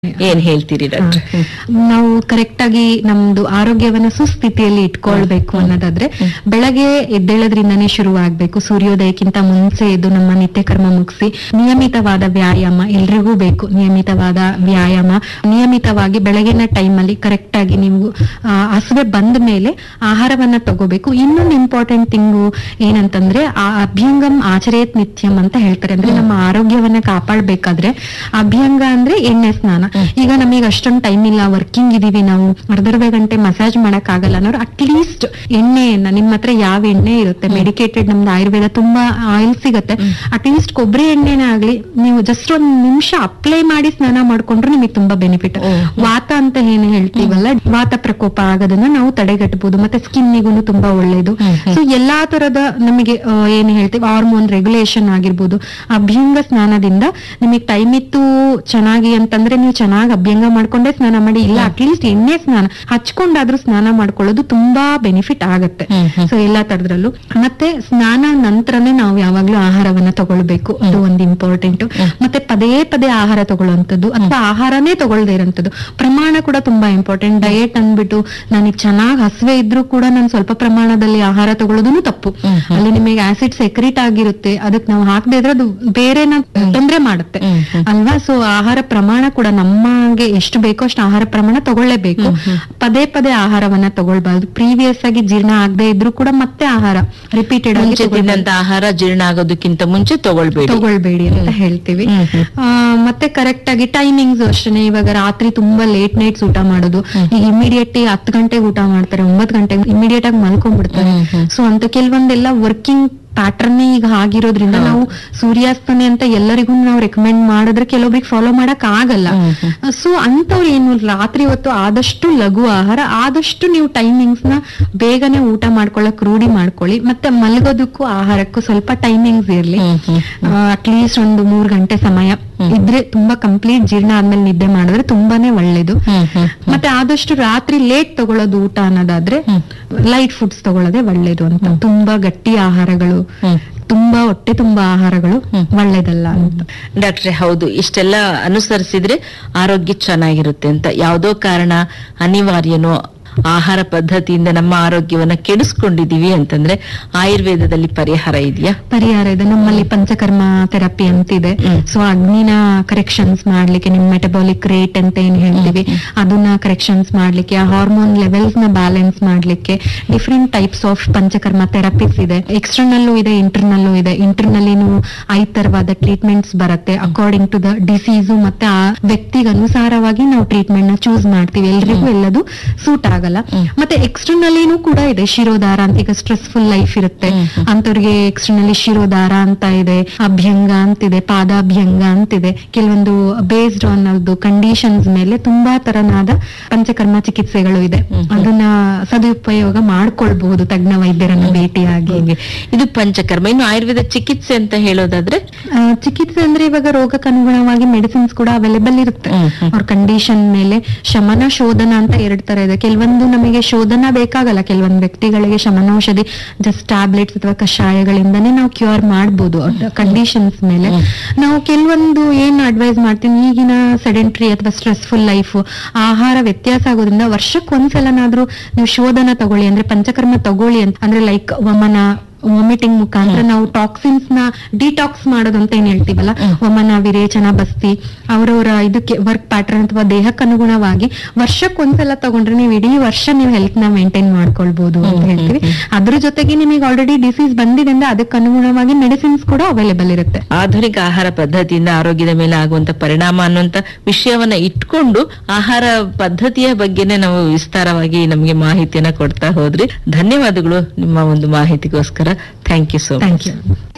ಏನ್ ಹೇಳ್ತೀರಿ ಡಾಕ್ಟರ್ ನಾವು ಕರೆಕ್ಟ್ ಆಗಿ ನಮ್ದು ಆರೋಗ್ಯವನ್ನ ಸುಸ್ಥಿತಿಯಲ್ಲಿ ಇಟ್ಕೊಳ್ಬೇಕು ಅನ್ನೋದಾದ್ರೆ ಬೆಳಗ್ಗೆ ಎದ್ದೇಳೋದ್ರಿಂದನೇ ಶುರು ಆಗ್ಬೇಕು ಸೂರ್ಯೋದಯಕ್ಕಿಂತ ಮುಂಚೆ ಎದ್ದು ನಮ್ಮ ನಿತ್ಯ ಕರ್ಮ ಮುಗಿಸಿ ನಿಯಮಿತವಾದ ವ್ಯಾಯಾಮ ಎಲ್ರಿಗೂ ಬೇಕು ನಿಯಮಿತವಾದ ವ್ಯಾಯಾಮ ನಿಯಮಿತವಾಗಿ ಬೆಳಗಿನ ಟೈಮ್ ಅಲ್ಲಿ ಕರೆಕ್ಟ್ ಆಗಿ ನೀವು ಆ, ಹಸುವೆ ಬಂದ ಮೇಲೆ ಆಹಾರವನ್ನ ತಗೋಬೇಕು ಇನ್ನೊಂದು ಇಂಪಾರ್ಟೆಂಟ್ ಥಿಂಗು ಏನಂತಂದ್ರೆ ಆ ಅಭ್ಯಂಗಂ ಆಚರೇತ್ ನಿತ್ಯಂ ಅಂತ ಹೇಳ್ತಾರೆ ಅಂದ್ರೆ ನಮ್ಮ ಆರೋಗ್ಯವನ್ನ ಕಾಪಾಡ್ಬೇಕಾದ್ರೆ ಅಭ್ಯಂಗ ಅಂದ್ರೆ ಎಣ್ಣೆ ಸ್ನಾನ ಈಗ ನಮಗೆ ಅಷ್ಟೊಂದು ಟೈಮ್ ಇಲ್ಲ ವರ್ಕಿಂಗ್ ಇದೀವಿ ನಾವು ಅರ್ಧರ್ಧ ಗಂಟೆ ಮಸಾಜ್ ಮಾಡಕ್ ಆಗಲ್ಲ ಅನ್ನೋರು ಅಟ್ಲೀಸ್ಟ್ ಎಣ್ಣೆಯನ್ನ ನಿಮ್ಮ ಹತ್ರ ಯಾವ ಎಣ್ಣೆ ಇರುತ್ತೆ ಮೆಡಿಕೇಟೆಡ್ ನಮ್ದು ಆಯುರ್ವೇದ ತುಂಬಾ ಆಯಿಲ್ ಸಿಗತ್ತೆ ಅಟ್ಲೀಸ್ಟ್ ಕೊಬ್ಬರಿ ಎಣ್ಣೆನೇ ಆಗ್ಲಿ ನೀವು ಜಸ್ಟ್ ಒಂದ್ ನಿಮಿಷ ಅಪ್ಲೈ ಮಾಡಿ ಸ್ನಾನ ಮಾಡ್ಕೊಂಡ್ರೆ ನಿಮಗೆ ತುಂಬಾ ಬೆನಿಫಿಟ್ ವಾತ ಅಂತ ಏನ್ ಹೇಳ್ತೀವಲ್ಲ ವಾತ ಪ್ರಕೋಪ ಆಗೋದನ್ನ ನಾವು ತಡೆಗಟ್ಟಬಹುದು ಮತ್ತೆ ಸ್ಕಿನ್ನಿಗೂ ತುಂಬಾ ಒಳ್ಳೇದು ಸೊ ಎಲ್ಲಾ ತರದ ನಮಗೆ ಆ, ಏನ್ ಹೇಳ್ತೀವಿ ಹಾರ್ಮೋನ್ ರೆಗ್ಯುಲೇಷನ್ ಆಗಿರ್ಬೋದು ಅಭ್ಯಂಗ ಸ್ನಾನದಿಂದ ನಿಮಗೆ ಟೈಮ್ ಇತ್ತು ಚೆನ್ನಾಗಿ ಅಂತಂದ್ರೆ ನೀವು ಚೆನ್ನಾಗಿ ಅಭ್ಯಂಗ ಮಾಡ್ಕೊಂಡೇ ಸ್ನಾನ ಮಾಡಿ ಇಲ್ಲ ಅಟ್ಲೀಸ್ಟ್ ಎಣ್ಣೆ ಸ್ನಾನ ಹಚ್ಕೊಂಡಾದ್ರೂ ಸ್ನಾನ ಮಾಡ್ಕೊಳ್ಳೋದು ತುಂಬಾ ಬೆನಿಫಿಟ್ ಆಗತ್ತೆ ಸೊ ಎಲ್ಲಾ ತರದ್ರಲ್ಲೂ ಮತ್ತೆ ಸ್ನಾನ ನಂತರನೇ ನಾವು ಯಾವಾಗ್ಲೂ ಆಹಾರವನ್ನ ತಗೊಳ್ಬೇಕು ಅದು ಒಂದು ಇಂಪಾರ್ಟೆಂಟ್ ಮತ್ತೆ ಪದೇ ಪದೇ ಆಹಾರ ತಗೊಳ್ಳುವಂಥದ್ದು ಅಥವಾ ಆಹಾರನೇ ತಗೊಳ್ದೇ ಇರೋಂಥದ್ದು ಪ್ರಮಾಣ ಕೂಡ ತುಂಬಾ ಇಂಪಾರ್ಟೆಂಟ್ ಡಯಟ್ ಅಂದ್ಬಿಟ್ಟು ನನಗೆ ಚೆನ್ನಾಗಿ ಹಸಿವೆ ಇದ್ರೂ ಕೂಡ ನಾನು ಸ್ವಲ್ಪ ಪ್ರಮಾಣದಲ್ಲಿ ಆಹಾರ ತಗೊಳ್ಳೋದು ತಪ್ಪು ಅಲ್ಲಿ ನಿಮಗೆ ಆಸಿಡ್ ಸೆಕ್ರಿಟ್ ಆಗಿರುತ್ತೆ ಅದಕ್ಕೆ ನಾವು ಹಾಕದೇ ಇದ್ರೆ ಅದು ಬೇರೆನ ತೊಂದರೆ ಮಾಡುತ್ತೆ ಅಲ್ವಾ ಸೊ ಆಹಾರ ಪ್ರಮಾಣ ಕೂಡ ನಮಗೆ ಎಷ್ಟು ಬೇಕೋ ಅಷ್ಟು ಆಹಾರ ಪ್ರಮಾಣ ತಗೊಳ್ಳೇಬೇಕು ಪದೇ ಪದೇ ಆಹಾರವನ್ನ ತಗೊಳ್ಬಾರ್ದು ಪ್ರೀವಿಯಸ್ ಆಗಿ ಜೀರ್ಣ ಆಗದೆ ಇದ್ರೂ ಕೂಡ ಮತ್ತೆ ಆಹಾರ ರಿಪೀಟೆಡ್ ಆಗಿ ಮುಂಚೆ ತಿಂದಂತ ಆಹಾರ ಜೀರ್ಣ ಆಗೋದಕ್ಕಿಂತ ಮುಂಚೆ ತಗೊಳ್ಬೇಡಿ ತಗೊಳ್ಬೇಡಿ ಅಂತ ಹೇಳ್ತೀವಿ ಆ, ಮತ್ತೆ ಕರೆಕ್ಟ್ ಆಗಿ ಟೈಮಿಂಗ್ಸ್ ಅಷ್ಟೇ ಇವಾಗ ರಾತ್ರಿ ತುಂಬಾ ಲೇಟ್ ನೈಟ್ಸ್ ಊಟ ಮಾಡೋದು ಈಗ ಇಮಿಡಿಯೇಟ್ ಹತ್ತು ಗಂಟೆಗೆ ಊಟ ಮಾಡ್ತಾರೆ ಒಂಬತ್ತು ಗಂಟೆಗೆ ಇಮಿಡಿಯೇಟ್ ಆಗಿ ಮಲ್ಕೊಂಡ್ಬಿಡ್ತಾರೆ ಸೊ ಅಂತ ಕೆಲವೊಂದೆಲ್ಲ ವರ್ಕಿಂಗ್ ಪ್ಯಾಟರ್ನ್ ಈಗ ಆಗಿರೋದ್ರಿಂದ ನಾವು ಸೂರ್ಯಾಸ್ತನೆ ಅಂತ ಎಲ್ಲರಿಗೂ ನಾವು ರೆಕಮೆಂಡ್ ಮಾಡಿದ್ರೆ ಕೆಲವೊಬ್ರಿಗೆ ಫಾಲೋ ಮಾಡಕ್ ಆಗಲ್ಲ ಸೊ ಅಂತವ್ರು ಏನು ರಾತ್ರಿ ಹೊತ್ತು ಆದಷ್ಟು ಲಘು ಆಹಾರ ಆದಷ್ಟು ನೀವು ಟೈಮಿಂಗ್ಸ್ ನ ಬೇಗನೆ ಊಟ ಮಾಡ್ಕೊಳ್ಳಕ್ ರೂಢಿ ಮಾಡ್ಕೊಳ್ಳಿ ಮತ್ತೆ ಮಲಗೋದಕ್ಕೂ ಆಹಾರಕ್ಕೂ ಸ್ವಲ್ಪ ಟೈಮಿಂಗ್ಸ್ ಇರ್ಲಿ ಅಟ್ಲೀಸ್ಟ್ ಒಂದು ಮೂರ್ ಗಂಟೆ ಸಮಯ ಇದ್ರೆ ತುಂಬಾ ಕಂಪ್ಲೀಟ್ ಜೀರ್ಣ ಆದ್ಮೇಲೆ ನಿದ್ದೆ ಮಾಡಿದ್ರೆ ತುಂಬಾನೇ ಒಳ್ಳೇದು ಮತ್ತೆ ಆದಷ್ಟು ರಾತ್ರಿ ಲೇಟ್ ತಗೊಳ್ಳೋದು ಊಟ ಅನ್ನೋದಾದ್ರೆ ಲೈಟ್ ಫುಡ್ಸ್ ತಗೊಳ್ಳೋದೇ ಒಳ್ಳೇದು ಅಂತ ತುಂಬಾ ಗಟ್ಟಿ ಆಹಾರಗಳು ತುಂಬಾ ಹೊಟ್ಟೆ ತುಂಬಾ ಆಹಾರಗಳು ಒಳ್ಳೇದಲ್ಲ ಅಂತ ಡಾಕ್ಟ್ರೆ ಹೌದು ಇಷ್ಟೆಲ್ಲ ಅನುಸರಿಸಿದ್ರೆ ಆರೋಗ್ಯ ಚೆನ್ನಾಗಿರುತ್ತೆ ಅಂತ ಯಾವ್ದೋ ಕಾರಣ ಅನಿವಾರ್ಯನೋ ಆಹಾರ ಪದ್ಧತಿಯಿಂದ ನಮ್ಮ ಆರೋಗ್ಯವನ್ನ ಕೆಡಿಸ್ಕೊಂಡಿದೀವಿ ಅಂತಂದ್ರೆ ಆಯುರ್ವೇದದಲ್ಲಿ ಪರಿಹಾರ ಇದೆಯಾ ಪರಿಹಾರ ಇದೆ ನಮ್ಮಲ್ಲಿ ಪಂಚಕರ್ಮ ಥೆರಪಿ ಅಂತಿದೆ ಸೊ ಅಗ್ನಿನ ಕರೆಕ್ಷನ್ಸ್ ಮಾಡ್ಲಿಕ್ಕೆ ನಿಮ್ ಮೆಟಬಾಲಿಕ್ ರೇಟ್ ಅಂತ ಏನ್ ಹೇಳ್ತೀವಿ ಅದನ್ನ ಕರೆಕ್ಷನ್ಸ್ ಮಾಡ್ಲಿಕ್ಕೆ ಆ ಹಾರ್ಮೋನ್ ಲೆವೆಲ್ಸ್ ನ ಬ್ಯಾಲೆನ್ಸ್ ಮಾಡ್ಲಿಕ್ಕೆ different types of panchakarma therapies ಇದೆ ಎಕ್ಸ್ಟರ್ನಲ್ಲೂ ಇದೆ ಇಂಟರ್ನಲ್ಲೂ ಇದೆ ಇಂಟರ್ನಲ್ಲಿನೂ ಐದ್ ತರವಾದ ಟ್ರೀಟ್ಮೆಂಟ್ಸ್ ಬರುತ್ತೆ ಅಕಾರ್ಡಿಂಗ್ ಟು ದ ಡಿಸೀಸು ಮತ್ತೆ ಆ ವ್ಯಕ್ತಿಗೆ ಅನುಸಾರವಾಗಿ ನಾವು ಟ್ರೀಟ್ಮೆಂಟ್ ನ ಚೂಸ್ ಮಾಡ್ತೀವಿ ಎಲ್ರಿಗೂ ಎಲ್ಲದು ಸೂಟ್ ಆಗಲ್ಲ ಮತ್ತೆ ಎಕ್ಸ್ಟರ್ನಲ್ಲಿನೂ ಕೂಡ ಇದೆ ಶಿರೋದಾರ ಅಂತ ಈಗ ಸ್ಟ್ರೆಸ್ಫುಲ್ ಲೈಫ್ ಇರುತ್ತೆ ಅಂತವ್ರಿಗೆ ಎಕ್ಸ್ಟರ್ನಲಿ ಶಿರೋದಾರ ಅಂತ ಇದೆ ಅಭ್ಯಂಗ ಅಂತಿದೆ ಪಾದಾಭ್ಯಂಗ ಅಂತಿದೆ ಕೆಲವೊಂದು ಬೇಸ್ಡ್ ಆನ್ ಅದು ಕಂಡೀಷನ್ಸ್ ಮೇಲೆ ತುಂಬಾ ತರನಾದ ಪಂಚಕರ್ಮ ಚಿಕಿತ್ಸೆಗಳು ಇದೆ ಅದನ್ನ ಸದುಪಯೋಗ ಮಾಡ್ಕೊಳ್ಬಹುದು ತಜ್ಞ ವೈದ್ಯರನ್ನ ಭೇಟಿಯಾಗಿ ಹೀಗೆ. ಇದು ಪಂಚಕರ್ಮ ಇನ್ನು ಆಯುರ್ವೇದ ಚಿಕಿತ್ಸೆ ಅಂತ ಹೇಳೋದಾದ್ರೆ ಆ, ಚಿಕಿತ್ಸೆ ಅಂದ್ರೆ ಇವಾಗ ರೋಗಕ್ಕೆ ಅನುಗುಣವಾಗಿ ಮೆಡಿಸಿನ್ಸ್ ಕೂಡ ಅವೈಲೇಬಲ್ ಇರುತ್ತೆ ಅವ್ರ ಕಂಡೀಷನ್ ಮೇಲೆ ಶಮನ ಶೋಧನ ಅಂತ ಎರಡ್ ತರ ಇದೆ ಕೆಲವೊಂದು ನಮಗೆ ಶೋಧನ ಬೇಕಾಗಲ್ಲ ಕೆಲವೊಂದು ವ್ಯಕ್ತಿಗಳಿಗೆ ಶಮನೌಷಧಿ ಜಸ್ಟ್ ಟ್ಯಾಬ್ಲೆಟ್ಸ್ ಅಥವಾ ಕಷಾಯಗಳಿಂದನೇ ನಾವು ಕ್ಯೂರ್ ಮಾಡ್ಬೋದು ಕಂಡೀಷನ್ಸ್ ಮೇಲೆ ನಾವು ಕೆಲವೊಂದು ಏನ್ ಅಡ್ವೈಸ್ ಮಾಡ್ತೀನಿ ಈಗಿನ ಸೆಡೆಂಟ್ರಿ ಅಥವಾ ಸ್ಟ್ರೆಸ್ಫುಲ್ ಲೈಫ್ ಆಹಾರ ವ್ಯತ್ಯಾಸ ಆಗೋದ್ರಿಂದ ವರ್ಷಕ್ಕೆ ಒಂದ್ಸಲನಾದ್ರೂ ನೀವು ಶೋಧನ ತಗೊಳ್ಳಿ ಅಂದ್ರೆ ಪಂಚಕರ್ಮ ತಗೊಳ್ಳಿ ಅಂತ ಅಂದ್ರೆ ಲೈಕ್ ವಮನ ವಾಮಿಟಿಂಗ್ ಮುಖಾಂತರ ನಾವು ಟಾಕ್ಸಿನ್ಸ್ ನ ಡಿಟಾಕ್ಸ್ ಮಾಡೋದು ಅಂತ ಏನ್ ಹೇಳ್ತೀವಲ್ಲ ವಮನ ವಿರೇಚನ ಬಸ್ತಿ ಅವರವರ ಇದಕ್ಕೆ ವರ್ಕ್ ಪ್ಯಾಟರ್ನ್ ಅಥವಾ ದೇಹಕ್ಕೆ ಅನುಗುಣವಾಗಿ ವರ್ಷಕ್ಕೊಂದ್ಸಲ ತಗೊಂಡ್ರೆ ನೀವು ಇಡೀ ವರ್ಷ ನೀವು ಹೆಲ್ತ್ ನ ಮೇಂಟೈನ್ ಮಾಡ್ಕೊಳ್ಬಹುದು ಅಂತ ಹೇಳ್ತೀವಿ ಅದ್ರ ಜೊತೆಗೆ ನಿಮಗೆ ಆಲ್ರೆಡಿ ಡಿಸೀಸ್ ಬಂದಿದೆ ಅಂದ್ರೆ ಅದಕ್ಕೆ ಅನುಗುಣವಾಗಿ ಮೆಡಿಸಿನ್ಸ್ ಕೂಡ ಅವೈಲೇಬಲ್ ಇರುತ್ತೆ ಆಧುನಿಕ ಆಹಾರ ಪದ್ಧತಿಯಿಂದ ಆರೋಗ್ಯದ ಮೇಲೆ ಆಗುವಂತ ಪರಿಣಾಮ ಅನ್ನುವಂತ ವಿಷಯವನ್ನ ಇಟ್ಕೊಂಡು ಆಹಾರ ಪದ್ಧತಿಯ ಬಗ್ಗೆನೇ ನಾವು ವಿಸ್ತಾರವಾಗಿ ನಮಗೆ ಮಾಹಿತಿಯನ್ನ ಕೊಡ್ತಾ ಹೋದ್ರಿ ಧನ್ಯವಾದಗಳು ನಿಮ್ಮ ಒಂದು ಮಾಹಿತಿಗೋಸ್ಕರ thank you so much thank you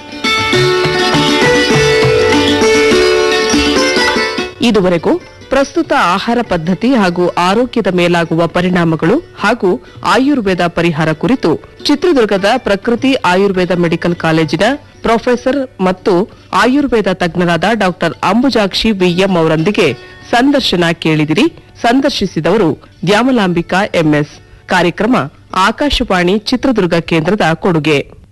ಇದುವರೆಗೂ ಪ್ರಸ್ತುತ ಆಹಾರ ಪದ್ಧತಿ ಹಾಗೂ ಆರೋಗ್ಯದ ಮೇಲಾಗುವ ಪರಿಣಾಮಗಳು ಹಾಗೂ ಆಯುರ್ವೇದ ಪರಿಹಾರ ಕುರಿತು ಚಿತ್ರದುರ್ಗದ ಪ್ರಕೃತಿ ಆಯುರ್ವೇದ ಮೆಡಿಕಲ್ ಕಾಲೇಜಿನ ಪ್ರೊಫೆಸರ್ ಮತ್ತು ಆಯುರ್ವೇದ ತಜ್ಞರಾದ ಡಾಕ್ಟರ್ ಅಂಬುಜಾಕ್ಷಿ ವಿಎಂ ಅವರೊಂದಿಗೆ ಸಂದರ್ಶನ ಕೇಳಿದಿರಿ ಸಂದರ್ಶಿಸಿದವರು ದ್ಯಾಮಲಾಂಬಿಕಾ ಎಂಎಸ್ ಕಾರ್ಯಕ್ರಮ ಆಕಾಶವಾಣಿ ಚಿತ್ರದುರ್ಗ ಕೇಂದ್ರದ ಕೊಡುಗೆ